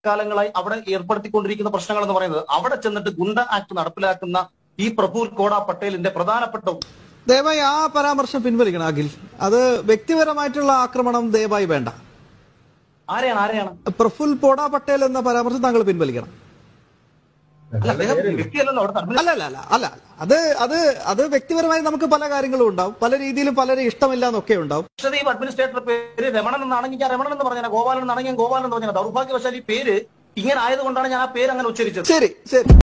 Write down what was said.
കാലങ്ങളായി അവിടെ ഏർപ്പെടുത്തിക്കൊണ്ടിരിക്കുന്ന പ്രശ്നങ്ങൾ എന്ന് പറയുന്നത് അവിടെ ചെന്നിട്ട് ഗുണ്ട ആക്ട് നടപ്പിലാക്കുന്ന ഈ പ്രഫുൽ കോട പട്ടേലിന്റെ പ്രധാനപ്പെട്ട ദയവായി ആ പരാമർശം പിൻവലിക്കണം അഖിൽ അത് വ്യക്തിപരമായിട്ടുള്ള ആക്രമണം ദയവായി വേണ്ട ആരെയാണ് ആരെയാണ് പ്രഫുൽ പോഡ പട്ടേൽ എന്ന പരാമർശം താങ്കൾ പിൻവലിക്കണം അല്ല അദ്ദേഹം വ്യക്തിയല്ലല്ലോ അവിടെ അല്ല അല്ല അല്ല അല്ല അത് അത് അത് വ്യക്തിപരമായി നമുക്ക് പല കാര്യങ്ങളും ഉണ്ടാവും പല രീതിയിലും പലരും ഇഷ്ടമില്ല എന്നൊക്കെ ഉണ്ടാവും ലക്ഷദ്വീപ് അഡ്മിനിസ്ട്രേറ്റർ പേര് രമണൻ എന്നാണെങ്കിൽ ഞാൻ രമണൻ എന്ന് പറഞ്ഞാൽ ഗോപാലൻ എന്നാണെങ്കിൽ ഞാൻ ഗോപാലൻ എന്ന് പറഞ്ഞാൽ ദൗർഭാഗ്യവശാൽ ഈ പേര് ഇങ്ങനെ ആയതുകൊണ്ടാണ് ഞാൻ ആ പേര് അങ്ങനെ ഉച്ചരിച്ചത് ശരി ശരി